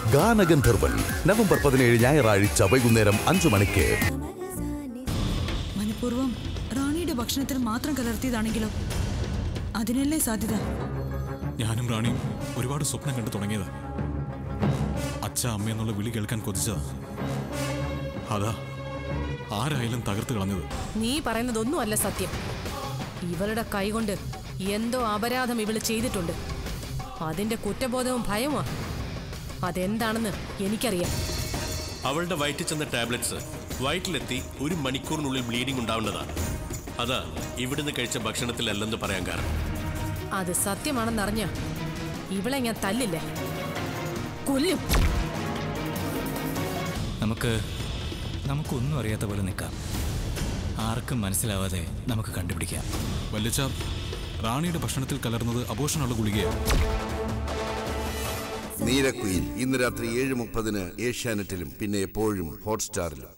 ഗാനഗന്ധർവൻ November പതിനേഴ് ഞായറാഴ്ച വൈകുന്നേരം അഞ്ചു മണിക്ക് മനഃപൂർവ്വം റാണിയുടെ ഭക്ഷണത്തിൽ മാത്രം കലർത്തിയതാണെങ്കിലോ അതിനല്ലേ സാധ്യത ഞാനും റാണിയും ഒരുപാട് സ്വപ്നം കണ്ടു തുടങ്ങിയതാ അച്ഛ അമ്മ എന്നുള്ള വിളി കേൾക്കാൻ കൊതിച്ചതാ അതാ ആരായാലും തകർത്ത് കളഞ്ഞത് നീ പറയുന്നതൊന്നും അല്ല സത്യം ഇവളുടെ കൈകൊണ്ട് എന്തോ അപരാധം ഇവള് ചെയ്തിട്ടുണ്ട് അതിന്റെ കുറ്റബോധവും ഭയവുമാ അതെന്താണെന്ന് എനിക്കറിയാം അവളുടെ വയറ്റിൽ ചെന്ന ടാബ്ലറ്റ്സ് വയറ്റിലെത്തി ഒരു മണിക്കൂറിനുള്ളിൽ ബ്ലീഡിംഗ് ഉണ്ടാവേണ്ടതാണ് അതാ ഇവിടുന്ന് കഴിച്ച ഭക്ഷണത്തിലല്ലെന്ന് പറയാൻ കാരണം അത് സത്യമാണെന്നറിഞ്ഞ ഇവളെ ഞാൻ തല്ലില്ലേ കൊല്ലും നമുക്ക് നമുക്കൊന്നും അറിയാത്ത പോലെ നിൽക്കാം ആർക്കും മനസ്സിലാവാതെ നമുക്ക് കണ്ടുപിടിക്കാം വല്യച്ച റാണിയുടെ ഭക്ഷണത്തിൽ കലർന്നത് അപോഷണമുള്ള ഗുളികയാണ് നീലക്കുയിൽ ഇന്ന് രാത്രി ഏഴ് മുപ്പതിന് ഏഷ്യാനെറ്റിലും പിന്നെ എപ്പോഴും ഹോട്ട്സ്റ്റാറിലും